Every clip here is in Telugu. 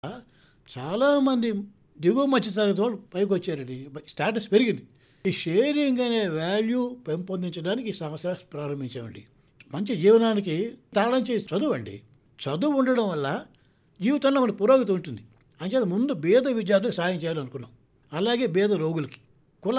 చాలామంది దిగువ మధ్యతరగతి వాళ్ళు పైకి వచ్చారండి స్టాటస్ పెరిగింది ఈ షేరింగ్ అనే వాల్యూ పెంపొందించడానికి ఈ సంస్థ ప్రారంభించామండి మంచి జీవనానికి తాళం చేసి చదువు అండి చదువు ఉండడం వల్ల జీవితంలో మన పురోగతి ఉంటుంది అంచేత ముందు పేద విద్యార్థులకు సాయం చేయాలనుకున్నాం అలాగే పేద రోగులకి కుల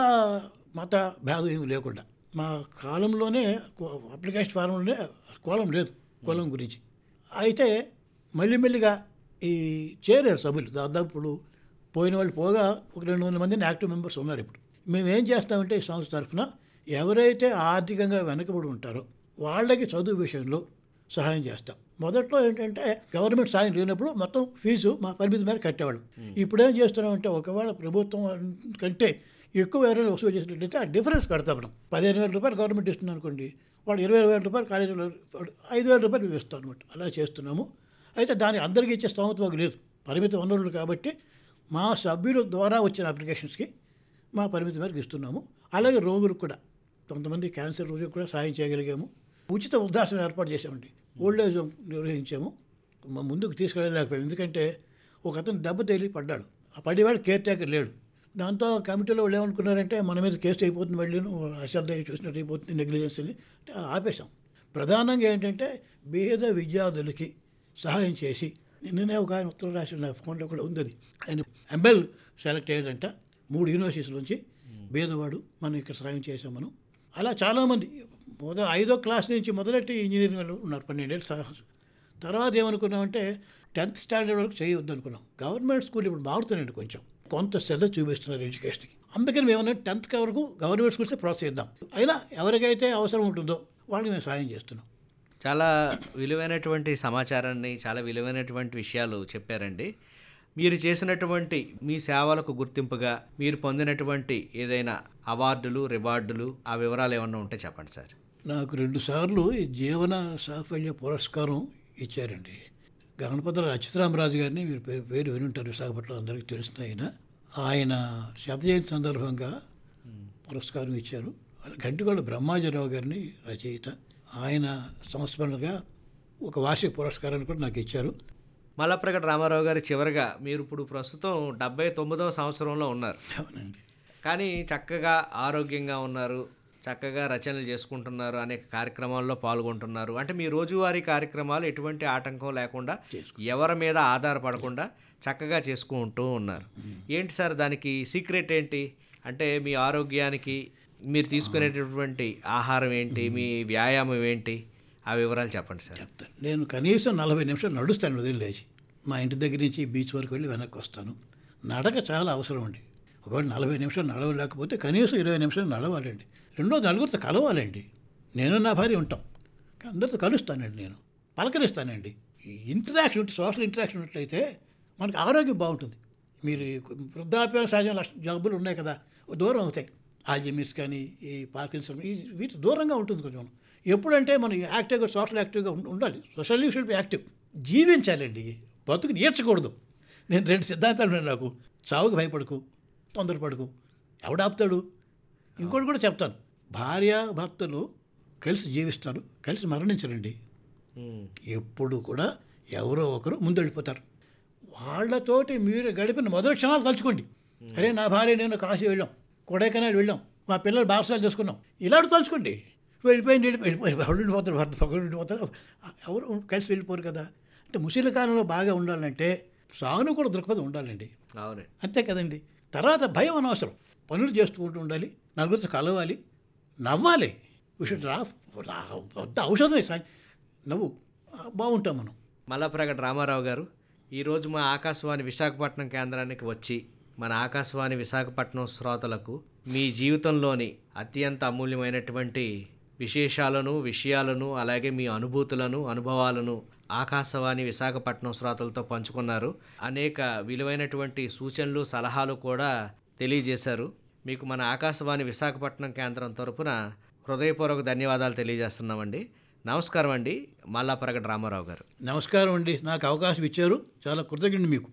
మత భేదం ఏమి లేకుండా మా కాలంలోనే కు- అప్లికేషన్ ఫారంలోనే కులం లేదు కులం గురించి అయితే మెల్లిమెల్లిగా ఈ చేరారు సభ్యులు దాదాపు ఇప్పుడు పోయిన వాళ్ళు పోగా ఒక రెండు వందల మందిని యాక్టివ్ మెంబర్స్ ఉన్నారు ఇప్పుడు మేము ఏం చేస్తామంటే ఈ సంస్థ తరఫున ఎవరైతే ఆర్థికంగా వెనకబడి ఉంటారో వాళ్ళకి చదువు విషయంలో సహాయం చేస్తాం మొదట్లో ఏంటంటే గవర్నమెంట్ సాయం లేనప్పుడు మొత్తం ఫీజు మా పరిమితి మేర కట్టేవాళ్ళం ఇప్పుడు ఏం చేస్తున్నామంటే ఒకవేళ ప్రభుత్వం కంటే ఎక్కువ ఎవరైనా వసూలు చేసినట్లయితే ఆ డిఫరెన్స్ కడతాం మనం పదిహేను వేల రూపాయలు గవర్నమెంట్ ఇస్తుంది అనుకోండి వాడు ఇరవై వేల రూపాయలు కాలేజీలో వాడు ఐదు వేల రూపాయలు మేము ఇస్తాం అనమాట అలా చేస్తున్నాము అయితే దాన్ని అందరికీ ఇచ్చే స్తోమత మాకు లేదు పరిమిత వనరులు కాబట్టి మా సభ్యుల ద్వారా వచ్చిన అప్లికేషన్స్కి మా పరిమితి మేరకు ఇస్తున్నాము అలాగే రోగులకు కూడా కొంతమంది క్యాన్సర్ రోగులకు కూడా సాయం చేయగలిగాము ఉచిత వృద్ధాశ్రమం ఏర్పాటు చేసామండి ఓల్డ్ ఏజ్ హోమ్ నిర్వహించాము మా ముందుకు తీసుకెళ్ళలేకపోయాం ఎందుకంటే ఒక అతను దెబ్బ తేలి పడ్డాడు ఆ పడేవాడు కేర్ టేకర్ లేడు దాంతో కమిటీలో వాళ్ళు ఏమనుకున్నారంటే మన మీద కేసు అయిపోతుంది మళ్ళీ అశ్రద్ధ చూసినట్టు అయిపోతుంది నెగ్లిజెన్స్ అని అంటే ఆపేశాం ప్రధానంగా ఏంటంటే పేద విద్యార్థులకి సహాయం చేసి నిన్ననే ఒక ఆయన ఉత్తరం రాసిన నా ఫోన్లో కూడా ఉంది అది ఆయన ఎంబెల్ సెలెక్ట్ అయ్యాడంట మూడు యూనివర్సిటీస్ నుంచి బీదవాడు మనం ఇక్కడ సహాయం చేసాం మనం అలా చాలామంది మొద ఐదో క్లాస్ నుంచి మొదలెట్టి ఇంజనీరింగ్ వాళ్ళు ఉన్నారు పన్నెండేళ్ళు సహా తర్వాత ఏమనుకున్నామంటే టెన్త్ స్టాండర్డ్ వరకు చేయొద్దు అనుకున్నాం గవర్నమెంట్ స్కూల్ ఇప్పుడు మారుతున్నాయండి కొంచెం కొంత శ్రద్ధ చూపిస్తున్నారు ఎడ్యుకేషన్కి అందుకని మేము టెన్త్ వరకు గవర్నమెంట్ స్కూల్సే ప్రోత్సహిద్దాం అయినా ఎవరికైతే అవసరం ఉంటుందో వాళ్ళకి మేము సాయం చేస్తున్నాం చాలా విలువైనటువంటి సమాచారాన్ని చాలా విలువైనటువంటి విషయాలు చెప్పారండి మీరు చేసినటువంటి మీ సేవలకు గుర్తింపుగా మీరు పొందినటువంటి ఏదైనా అవార్డులు రివార్డులు ఆ వివరాలు ఏమన్నా ఉంటే చెప్పండి సార్ నాకు రెండుసార్లు ఈ జీవన సాఫల్య పురస్కారం ఇచ్చారండి గణపతుల అచ్యుతరామరాజు గారిని మీరు పే- పేరు విని ఉంటారు విశాఖపట్నం అందరికీ తెలిసిన ఆయన ఆయన శత జయంతి సందర్భంగా పురస్కారం ఇచ్చారు గంటిగోడ బ్రహ్మాజీరావు గారిని రచయిత ఆయన సంస్మరణగా ఒక వార్షిక పురస్కారాన్ని కూడా నాకు ఇచ్చారు మల్లప్రగడ రామారావు గారు చివరిగా మీరు ఇప్పుడు ప్రస్తుతం డెబ్బై తొమ్మిదవ సంవత్సరంలో ఉన్నారు అవునండి కానీ చక్కగా ఆరోగ్యంగా ఉన్నారు చక్కగా రచనలు చేసుకుంటున్నారు అనేక కార్యక్రమాల్లో పాల్గొంటున్నారు అంటే మీ రోజువారీ కార్యక్రమాలు ఎటువంటి ఆటంకం లేకుండా ఎవరి మీద ఆధారపడకుండా చక్కగా చేసుకుంటూ ఉన్నారు ఏంటి సార్ దానికి సీక్రెట్ ఏంటి అంటే మీ ఆరోగ్యానికి మీరు తీసుకునేటటువంటి ఆహారం ఏంటి మీ వ్యాయామం ఏంటి ఆ వివరాలు చెప్పండి సార్ చెప్తాను నేను కనీసం నలభై నిమిషాలు నడుస్తాను ఉదయం లేచి మా ఇంటి దగ్గర నుంచి బీచ్ వరకు వెళ్ళి వెనక్కి వస్తాను నడక చాలా అవసరం అండి ఒకవేళ నలభై నిమిషాలు నడవలేకపోతే కనీసం ఇరవై నిమిషాలు నడవాలండి రెండోది నలుగురితో కలవాలండి నేను నా భార్య ఉంటాం అందరితో కలుస్తానండి నేను పలకరిస్తానండి ఈ ఇంటరాక్షన్ ఉంటే సోషల్ ఇంటరాక్షన్ ఉన్నట్లయితే మనకి ఆరోగ్యం బాగుంటుంది మీరు ఈ వృద్ధాప్యం సహజ లక్ష జబ్బులు ఉన్నాయి కదా దూరం అవుతాయి ఆల్జిమిస్ కానీ ఈ పార్కిన్సన్ ఈ వీటి దూరంగా ఉంటుంది కొంచెం ఎప్పుడంటే మనం యాక్టివ్గా సోషల్ యాక్టివ్గా ఉం- ఉండాలి సోషల్ షుడ్ బి యాక్టివ్ జీవించాలండి బతుకు నేర్చకూడదు నేను రెండు సిద్ధాంతాలు ఉన్నాయి నాకు చావుకు భయపడకు తొందరపడకు ఎవడాపుతాడు ఇంకోటి కూడా చెప్తాను భార్య భర్తలు కలిసి జీవిస్తారు కలిసి మరణించరండి ఉమ్, ఎప్పుడు కూడా ఎవరో ఒకరు ముందెళ్ళిపోతారు వాళ్ళతోటి మీరు గడిపిన మొదటి క్షణాలు తలుచుకోండి అరే నా భార్య నేను కాశీ వెళ్ళాం కొడైకెనాల్ వెళ్ళాం మా పిల్లలు బాప్సాలు చేసుకున్నాం ఇలాంటి తలుచుకోండి వెళ్ళిపోయింది వెళ్ళిపోయి ఎవరు వెళ్ళిపోతారు భర్త ఒకరు వెళ్ళిపోతారు ఎవరు కలిసి వెళ్ళిపోరు కదా అంటే ముసలి కాలంలో బాగా ఉండాలంటే సానుకూల దృక్పథం ఉండాలండి అవునండి అంతే కదండి తర్వాత భయం అనవసరం పనులు చేసుకుంటూ ఉండాలి నలుగురితో కలవాలి నవ్వాలి విషయం రా రా- పెద్ద ఔషధం సాయం నవ్వు ఆ, బాగుంటాం మనం మల్లప్రగడ రామారావు గారు ఈరోజు మా ఆకాశవాణి విశాఖపట్నం కేంద్రానికి వచ్చి మన ఆకాశవాణి విశాఖపట్నం శ్రోతలకు మీ జీవితంలోని అత్యంత అమూల్యమైనటువంటి విశేషాలను విషయాలను అలాగే మీ అనుభూతులను అనుభవాలను ఆకాశవాణి విశాఖపట్నం శ్రోతలతో పంచుకున్నారు అనేక విలువైనటువంటి సూచనలు సలహాలు కూడా తెలియజేశారు మీకు మన ఆకాశవాణి విశాఖపట్నం కేంద్రం తరపున హృదయపూర్వక ధన్యవాదాలు తెలియజేస్తున్నామండి నమస్కారం అండి మల్లాపరగడ రామారావు గారు నమస్కారం అండి నాకు అవకాశం ఇచ్చారు చాలా కృతజ్ఞుడు మీకు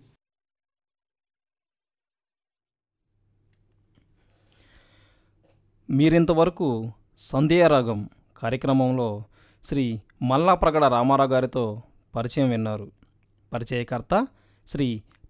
మీరింతవరకు సంధ్యారాగం కార్యక్రమంలో శ్రీ మల్లాప్రగడ రామారావు గారితో పరిచయం విన్నారు పరిచయకర్త శ్రీ